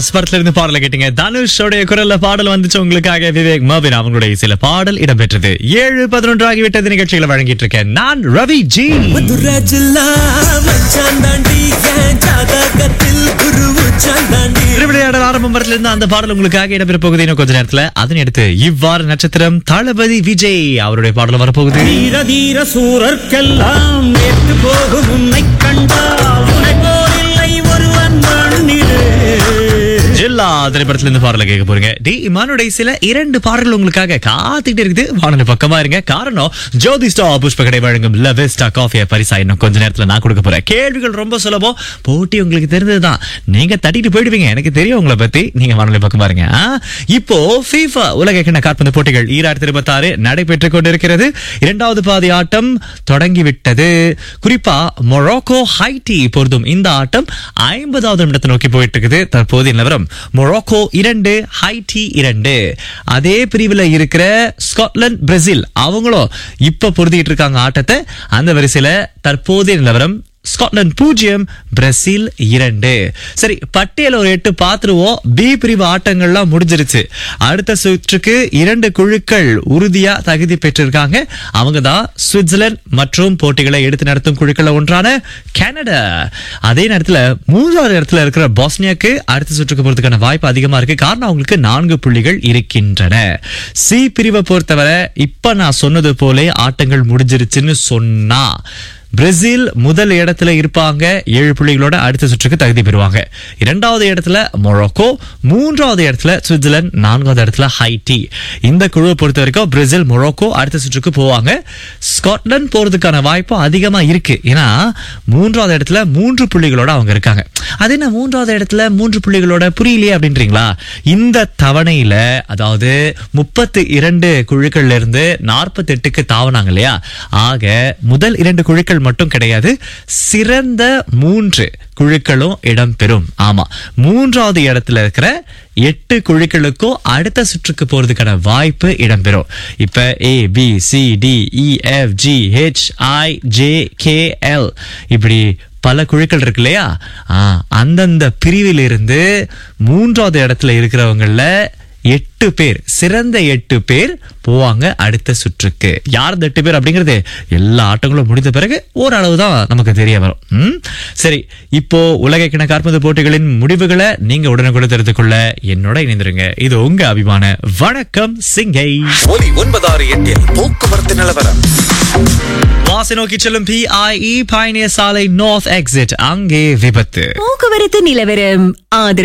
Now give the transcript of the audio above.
தாஸ் படத்துல இருந்து பாடல கேட்டீங்க தனுஷோடைய குரல்ல பாடல் வந்துச்சு உங்களுக்காக விவேக் மபின் அவங்களுடைய சில பாடல் இடம்பெற்றது ஏழு பதினொன்று ஆகிவிட்டது நிகழ்ச்சிகளை வழங்கிட்டு இருக்கேன் நான் ரவி ஜி மதுரை ஜில்லா மச்சான் தாண்டி என் ஜாதகத்தில் குரு உச்சான் தாண்டி திருவிளையாடல் ஆரம்பம் வரல இருந்து அந்த பாடல் உங்களுக்காக இடம்பெற போகுது இன்னும் கொஞ்ச நேரத்துல அதனை அடுத்து இவ்வாறு நட்சத்திரம் தளபதி விஜய் அவருடைய பாடல் வரப்போகுது தீர தீர சூரர்க்கெல்லாம் நேற்று போகும் உன்னை கண்டால் உன்னை போல் இல்லை ஒருவன் மண்ணிலே ஜில்லா திரைப்படத்துல இருந்து பாடல கேட்க போறீங்க டி இமானுடைய சில இரண்டு பாடல்கள் உங்களுக்காக காத்துக்கிட்டு இருக்குது வானொலி பக்கமா இருங்க காரணம் ஜோதி ஸ்டா புஷ்ப கடை வழங்கும் லெவெஸ்டா காஃபியை பரிசா இன்னும் கொஞ்ச நேரத்துல நான் கொடுக்க போறேன் கேள்விகள் ரொம்ப சுலபம் போட்டி உங்களுக்கு தெரிஞ்சதுதான் நீங்க தட்டிட்டு போயிடுவீங்க எனக்கு தெரியும் உங்களை பத்தி நீங்க வானொலி பக்கமா இருங்க ஆ? இப்போ FIFA உலக கிண்ண காற்பந்து போட்டிகள் ஈராயிரத்தி இருபத்தி ஆறு நடைபெற்றுக் கொண்டிருக்கிறது இரண்டாவது பாதி ஆட்டம் தொடங்கிவிட்டது குறிப்பா மொரோக்கோ ஹைட்டி பொருந்தும் இந்த ஆட்டம் ஐம்பதாவது நிமிடத்தை நோக்கி போயிட்டு இருக்குது தற்போதைய நிலவரம் மொரோக்கோ இரண்டு ஹைட்டி இரண்டு அதே பிரிவுல இருக்கிற ஸ்காட்லாந்து பிரேசில் அவங்களும் இப்ப பொருந்திட்டு இருக்காங்க ஆட்டத்தை அந்த வரிசையில தற்போதைய நிலவரம் ஸ்காட்லாந்து பூஜ்ஜியம் பிரேசில் இரண்டு சரி பட்டியல ஒரு எட்டு பாத்துருவோம் பி பிரிவு ஆட்டங்கள்லாம் முடிஞ்சிருச்சு அடுத்த சுற்றுக்கு இரண்டு குழுக்கள் உறுதியா தகுதி பெற்றிருக்காங்க அவங்க தான் சுவிட்சர்லாந்து மற்றும் போட்டிகளை எடுத்து நடத்தும் குழுக்கள் ஒன்றான கனடா அதே நேரத்துல மூன்றாவது இடத்துல இருக்கிற பாஸ்னியாக்கு அடுத்த சுற்றுக்கு போறதுக்கான வாய்ப்பு அதிகமா இருக்கு காரணம் அவங்களுக்கு நான்கு புள்ளிகள் இருக்கின்றன சி பிரிவை பொறுத்தவரை இப்ப நான் சொன்னது போலே ஆட்டங்கள் முடிஞ்சிருச்சுன்னு சொன்னா பிரேசில் முதல் இடத்துல இருப்பாங்க ஏழு புள்ளிகளோட அடுத்த சுற்றுக்கு தகுதி பெறுவாங்க இரண்டாவது இடத்துல மொரோக்கோ மூன்றாவது இடத்துல சுவிட்சர்லாந்து நான்காவது இடத்துல ஹைட்டி இந்த குழுவை பொறுத்த வரைக்கும் பிரேசில் மொரோக்கோ அடுத்த சுற்றுக்கு போவாங்க ஸ்காட்லாந்து போறதுக்கான வாய்ப்பு அதிகமா இருக்கு ஏன்னா மூன்றாவது இடத்துல மூன்று புள்ளிகளோட அவங்க இருக்காங்க அது என்ன மூன்றாவது இடத்துல மூன்று புள்ளிகளோட புரியலையே அப்படின்றீங்களா இந்த தவணையில அதாவது முப்பத்தி இரண்டு குழுக்கள்ல இருந்து நாற்பத்தி எட்டுக்கு தாவனாங்க இல்லையா ஆக முதல் இரண்டு குழுக்கள் மட்டும் கிடையாது சிறந்த மூன்று குழுக்களும் இடம்பெறும் ஆமா மூன்றாவது இடத்துல இருக்கிற எட்டு குழுக்களுக்கும் அடுத்த சுற்றுக்கு போறதுக்கான வாய்ப்பு இடம்பெறும் இப்ப A B C D E F G H I J K L இப்படி பல குழுக்கள் இருக்கு இல்லையா ஆ, அந்தந்த பிரிவிலிருந்து மூன்றாவது இடத்துல இருக்கிறவங்கள எட்டு பேர் சிறந்த எட்டு பேர் போவாங்க அடுத்த சுற்றுக்கு யார் இந்த எட்டு பேர் அப்படிங்கிறது எல்லா ஆட்டங்களும் முடிந்த பிறகு ஓரளவு தான் நமக்கு தெரிய வரும் ம்? சரி இப்போ உலக கிண காற்பந்து போட்டிகளின் முடிவுகளை நீங்க உடனுக்குடன் தெரிந்து கொள்ள என்னோட இணைந்திருங்க இது உங்க அபிமான வணக்கம் சிங்கை ஒலி ஒன்பதாறு எட்டில் போக்குவரத்து நிலவரம் வாசி நோக்கி செல்லும் பிஐஇ பயணிய சாலை நார்த் எக்ஸிட் அங்கே விபத்து போக்குவரத்து நிலவரம் ஆதரவு